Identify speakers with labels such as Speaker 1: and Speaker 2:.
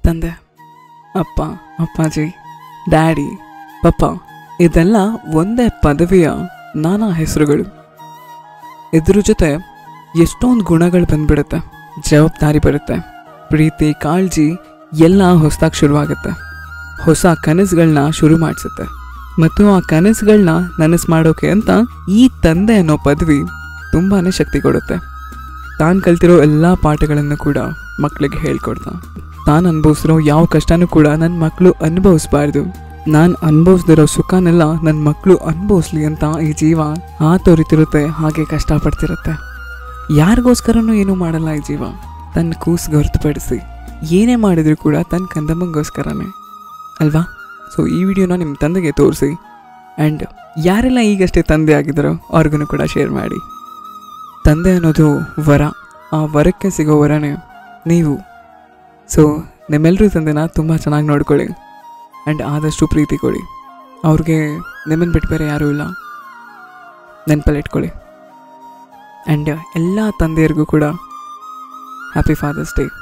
Speaker 1: ತಂದೆ ಅಪ್ಪ ಅಪ್ಪಾಜಿ ಡ್ಯಾಡಿ ಪಪ್ಪ ಇದೆಲ್ಲ ಒಂದೇ ಪದವಿಯ ನಾನಾ ಹೆಸರುಗಳು ಇದ್ರ ಜೊತೆ ಎಷ್ಟೊಂದು ಗುಣಗಳು ಬಂದ್ಬಿಡುತ್ತೆ ಜವಾಬ್ದಾರಿ ಬರುತ್ತೆ ಪ್ರೀತಿ ಕಾಳಜಿ ಎಲ್ಲ ಹೊಸದಾಗಿ ಶುರುವಾಗುತ್ತೆ ಹೊಸ ಕನಸುಗಳನ್ನ ಶುರು ಮಾಡಿಸುತ್ತೆ ಮತ್ತು ಆ ಕನಸುಗಳನ್ನ ನನಸು ಮಾಡೋಕೆ ಅಂತ ಈ ತಂದೆ ಅನ್ನೋ ಪದವಿ ತುಂಬಾ ಶಕ್ತಿ ಕೊಡುತ್ತೆ ತಾನು ಕಲ್ತಿರೋ ಎಲ್ಲ ಪಾಠಗಳನ್ನು ಕೂಡ ಮಕ್ಕಳಿಗೆ ಹೇಳ್ಕೊಡ್ತಾ ತಾನು ಅನುಭವಿಸಿರೋ ಯಾವ ಕಷ್ಟನೂ ಕೂಡ ನನ್ನ ಮಕ್ಕಳು ಅನುಭವಿಸ್ಬಾರ್ದು ನಾನು ಅನುಭವಿಸ್ದಿರೋ ಸುಖನೆಲ್ಲ ನನ್ನ ಮಕ್ಕಳು ಅನುಭವಿಸ್ಲಿ ಅಂತ ಈ ಜೀವ ಆ ತೋರಿತಿರುತ್ತೆ ಹಾಗೆ ಕಷ್ಟಪಡ್ತಿರುತ್ತೆ ಯಾರಿಗೋಸ್ಕರನೂ ಏನೂ ಮಾಡಲ್ಲ ಈ ಜೀವ ತನ್ನ ಕೂಸ್ಗೆ ಹೊರತುಪಡಿಸಿ ಏನೇ ಮಾಡಿದ್ರು ಕೂಡ ತನ್ನ ಕಂದಮ್ಮಂಗೋಸ್ಕರನೇ ಅಲ್ವಾ ಸೊ ಈ ವಿಡಿಯೋನ ನಿಮ್ಮ ತಂದೆಗೆ ತೋರಿಸಿ ಆ್ಯಂಡ್ ಯಾರೆಲ್ಲ ಈಗಷ್ಟೇ ತಂದೆ ಆಗಿದ್ದಾರೋ ಅವ್ರಿಗೂ ಕೂಡ ಶೇರ್ ಮಾಡಿ ತಂದೆ ಅನ್ನೋದು ವರ ಆ ವರಕ್ಕೆ ಸಿಗೋ ವರನೇ ನೀವು ಸೊ ನಿಮ್ಮೆಲ್ಲರೂ ತಂದೆನ ತುಂಬ ಚೆನ್ನಾಗಿ ನೋಡ್ಕೊಳ್ಳಿ ಆ್ಯಂಡ್ ಆದಷ್ಟು ಪ್ರೀತಿ ಕೊಡಿ ಅವ್ರಿಗೆ ನಿಮ್ಮನ್ನು ಬಿಟ್ಟು ಬೇರೆ ಯಾರೂ ಇಲ್ಲ ನೆನಪಲ್ಲಿ ಇಟ್ಕೊಳ್ಳಿ ಆ್ಯಂಡ್ ಎಲ್ಲ ತಂದೆಯರಿಗೂ ಕೂಡ ಹ್ಯಾಪಿ ಫಾದರ್ಸ್ ಡೇ